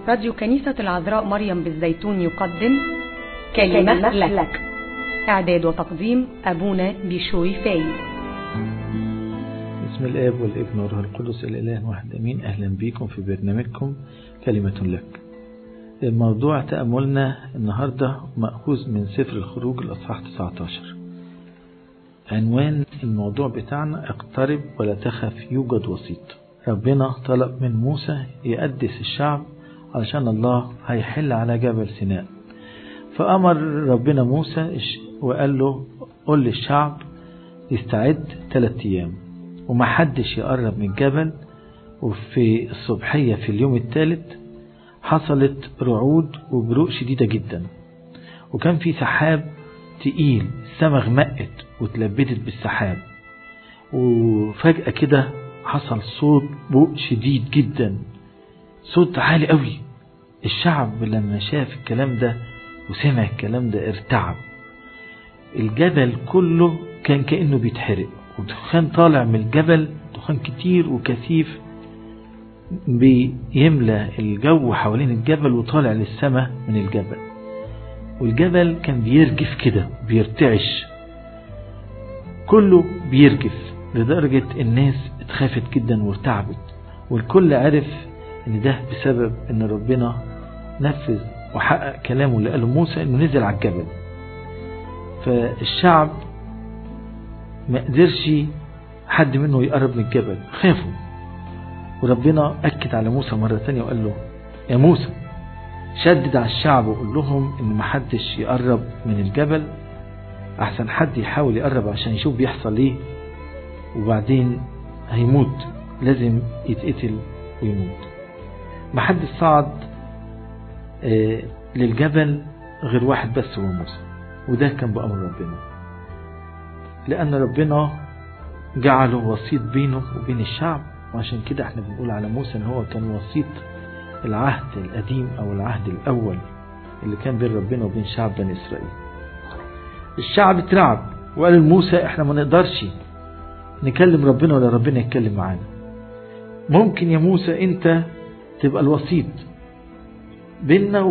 راديو كنيسة العذراء مريم بالزيتون يقدم كلمة, كلمة لك. لك إعداد وتقديم أبونا بشوي فايد بسم الآب والابن والروح القدس الإله واحد أمين أهلا بكم في برنامجكم كلمة لك الموضوع تأملنا النهاردة مأخوذ من سفر الخروج الأصحاح 19 عنوان الموضوع بتاعنا اقترب ولا تخف يوجد وسيط ربنا طلب من موسى يقدس الشعب علشان الله هيحل على جبل سيناء فأمر ربنا موسى وقال له قل للشعب يستعد ثلاثة أيام ومحدش يقرب من الجبل وفي الصبحية في اليوم الثالث حصلت رعود وبروق شديدة جدا وكان في سحاب تقيل السما غمقت واتلبدت بالسحاب وفجأة كده حصل صوت بوق شديد جدا صوت عالي قوي الشعب لما شاف الكلام ده وسمع الكلام ده ارتعب الجبل كله كان كأنه بيتحرق ودخان طالع من الجبل دخان كتير وكثيف بيملى الجو حوالين الجبل وطالع للسماء من الجبل والجبل كان بيرجف كده بيرتعش كله بيرجف لدرجة الناس اتخافت جدا وارتعبت والكل عرف ان ده بسبب ان ربنا نفذ وحقق كلامه اللي قاله موسى انه نزل على الجبل فالشعب ما قدرش حد منه يقرب من الجبل خافوا وربنا أكد على موسى مرة تانية وقال له يا موسى شدد على الشعب وقول لهم ان محدش يقرب من الجبل احسن حد يحاول يقرب عشان يشوف بيحصل ايه وبعدين هيموت لازم يتقتل ويموت محدش صعد آه للجبل غير واحد بس هو موسى وده كان بأمر ربنا لأن ربنا جعله وسيط بينه وبين الشعب وعشان كده احنا بنقول على موسى ان هو كان وسيط العهد القديم او العهد الاول اللي كان بين ربنا وبين شعب بني اسرائيل الشعب اترعب وقال لموسى احنا ما نقدرش نكلم ربنا ولا ربنا يتكلم معانا ممكن يا موسى انت تبقى الوسيط بيننا